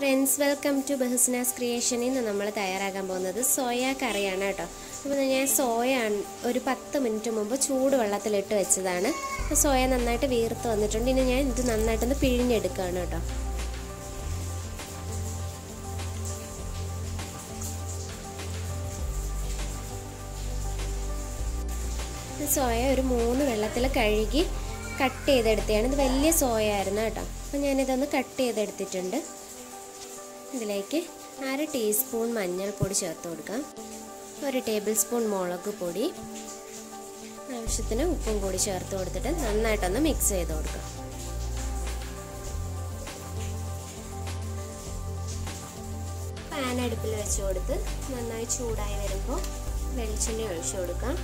friends welcome to ബഹസ്നാസ് ക്രിയേഷനിൽ നിന്ന് നമ്മൾ തയ്യാറാക്കാൻ പോകുന്നത് സോയ കറിയാണ് കേട്ടോ അപ്പോൾ ഞാൻ സോയ ഒരു പത്ത് മിനിറ്റ് മുമ്പ് ചൂട് വെള്ളത്തിലിട്ട് വെച്ചതാണ് അപ്പോൾ സോയ നന്നായിട്ട് വീർത്ത് വന്നിട്ടുണ്ട് ഇനി ഞാൻ ഇത് നന്നായിട്ടൊന്ന് പിഴിഞ്ഞെടുക്കുകയാണ് കേട്ടോ സോയ ഒരു മൂന്ന് വെള്ളത്തിൽ കഴുകി കട്ട് ചെയ്തെടുത്തതാണ് ഇത് വലിയ സോയ ആയിരുന്നു കേട്ടോ അപ്പോൾ ഞാനിതൊന്ന് കട്ട് ചെയ്തെടുത്തിട്ടുണ്ട് ഇതിലേക്ക് അര ടീസ്പൂൺ മഞ്ഞൾപ്പൊടി ചേർത്ത് കൊടുക്കാം ഒരു ടേബിൾ സ്പൂൺ മുളക് പൊടി ആവശ്യത്തിന് ഉപ്പും കൂടി ചേർത്ത് കൊടുത്തിട്ട് നന്നായിട്ടൊന്ന് മിക്സ് ചെയ്ത് കൊടുക്കാം പാൻ അടുപ്പിൽ വെച്ച് കൊടുത്ത് നന്നായി ചൂടായി വരുമ്പോൾ വെളിച്ചെണ്ണ ഒഴിച്ചു കൊടുക്കാം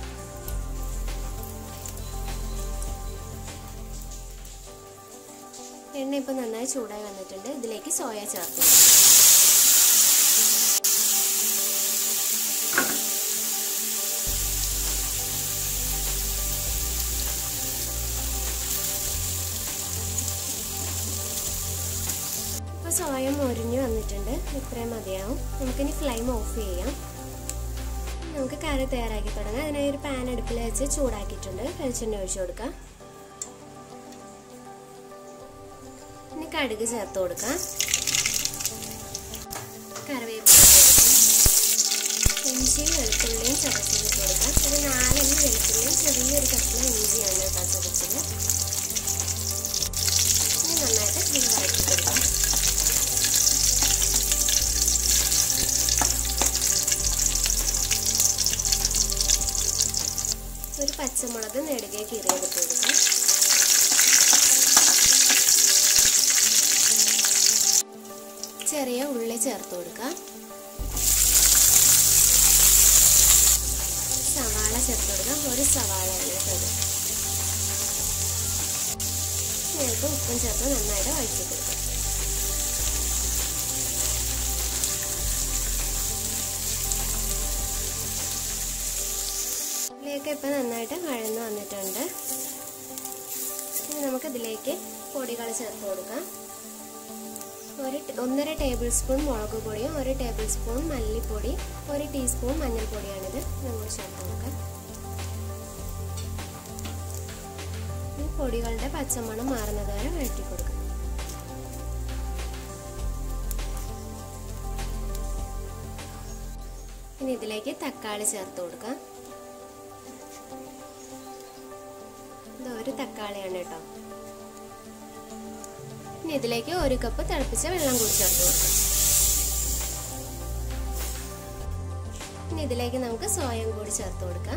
എണ്ണ ഇപ്പം നന്നായി ചൂടായി വന്നിട്ടുണ്ട് ഇതിലേക്ക് സോയ ചേർത്ത് ഇപ്പോൾ സോയ മൊരിഞ്ഞു വന്നിട്ടുണ്ട് ഇത്രയും മതിയാവും നമുക്കിനി ഫ്ലെയിം ഓഫ് ചെയ്യാം നമുക്ക് കറി തയ്യാറാക്കി തുടങ്ങാം അതിനായി ഒരു പാൻ അടുപ്പിൽ വെച്ച് ചൂടാക്കിയിട്ടുണ്ട് വെളിച്ചെണ്ണ ഒഴിച്ചു കൊടുക്കാം ഇനി കടുക് ചേർത്ത് കൊടുക്കാം കറിവേപ്പില ഇഞ്ചിയും വെളുത്തുള്ളിയും ചതച്ചിട്ട് കൊടുക്കാം ഒരു നാലഞ്ച് വെളുത്തുള്ളിയും ചെറിയൊരു കഷ്ണം ഇഞ്ചിയാണ് കേട്ടോ ചതച്ചത് ഇനി നന്നായിട്ട് ഇത് വഴറ്റി കൊടുക്കാം ഒരു പച്ചമുളക് നെടുകെ കീറിയെടുത്ത് കൊടുക്കാം ചെറിയ ഉള്ളി ചേർത്ത് കൊടുക്കാം സവാള ചേർത്ത് കൊടുക്കാം ഒരു സവാളയാണ് കേട്ടത് ഞങ്ങൾക്ക് ഉപ്പും ചേർത്ത് നന്നായിട്ട് വഴറ്റി കൊടുക്കാം ഇതിലേക്ക് ഇപ്പം നന്നായിട്ട് വഴന്ന് വന്നിട്ടുണ്ട് ഇനി നമുക്കിതിലേക്ക് പൊടികൾ ചേർത്ത് കൊടുക്കാം ഒരു ഒന്നര ടേബിൾ സ്പൂൺ മുളക് പൊടിയും ഒരു ടേബിൾ സ്പൂൺ മല്ലിപ്പൊടി ഒരു ടീസ്പൂൺ മഞ്ഞൾപ്പൊടിയാണിത് നമ്മൾ ചേർത്ത് കൊടുക്കാം ഈ പൊടികളുടെ പച്ചമണം മാറുന്നത് വരെ വഴറ്റി കൊടുക്കാം ഇനി ഇതിലേക്ക് തക്കാളി ചേർത്ത് കൊടുക്കാം ഇത് ഒരു തക്കാളിയാണ് കേട്ടോ ഇനി ഇതിലേക്ക് ഒരു കപ്പ് തിളപ്പിച്ച വെള്ളം കൂടി ചേർത്ത് കൊടുക്കാം ഇനി ഇതിലേക്ക് നമുക്ക് സോയം കൂടി ചേർത്ത് കൊടുക്കാം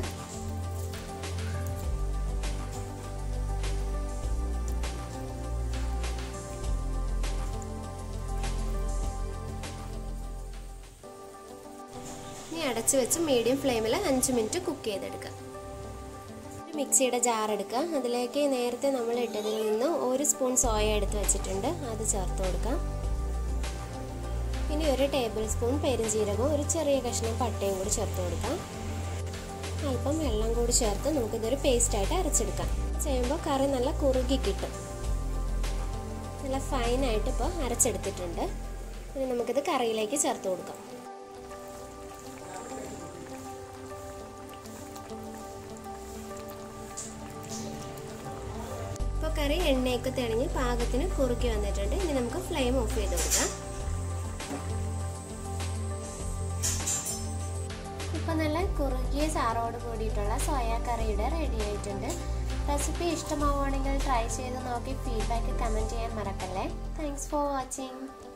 ഇനി അടച്ചു വെച്ച് മീഡിയം ഫ്ലെയിമിൽ അഞ്ച് മിനിറ്റ് കുക്ക് ചെയ്തെടുക്കാം മിക്സിയുടെ ജാർ എടുക്കുക അതിലേക്ക് നേരത്തെ നമ്മൾ ഇട്ടതിൽ നിന്ന് ഒരു സ്പൂൺ സോയ എടുത്ത് വെച്ചിട്ടുണ്ട് അത് ചേർത്ത് കൊടുക്കാം ഇനി ഒരു ടേബിൾ സ്പൂൺ പെരുംജീരകവും ഒരു ചെറിയ കഷ്ണം പട്ടയും കൂടി ചേർത്ത് കൊടുക്കാം അല്പം വെള്ളം കൂടി ചേർത്ത് നമുക്കിതൊരു പേസ്റ്റായിട്ട് അരച്ചെടുക്കാം ചെയ്യുമ്പോൾ കറി നല്ല കുറുകി കിട്ടും നല്ല ഫൈനായിട്ട് ഇപ്പോൾ അരച്ചെടുത്തിട്ടുണ്ട് ഇനി നമുക്കിത് കറിയിലേക്ക് ചേർത്ത് കൊടുക്കാം ഇപ്പോൾ കറി എണ്ണയൊക്കെ തെളിഞ്ഞ് പാകത്തിന് കുറുക്കി വന്നിട്ടുണ്ട് ഇനി നമുക്ക് ഫ്ലെയിം ഓഫ് ചെയ്ത് കൊടുക്കാം ഇപ്പോൾ നല്ല കുറുകിയ ചാറോട് കൂടിയിട്ടുള്ള സോയ കറിയുടെ റെഡി ആയിട്ടുണ്ട് റെസിപ്പി ഇഷ്ടമാവുകയാണെങ്കിൽ ട്രൈ ചെയ്ത് നോക്കി ഫീഡ്ബാക്ക് കമൻറ്റ് ചെയ്യാൻ മറക്കല്ലേ താങ്ക്സ് ഫോർ വാച്ചിങ്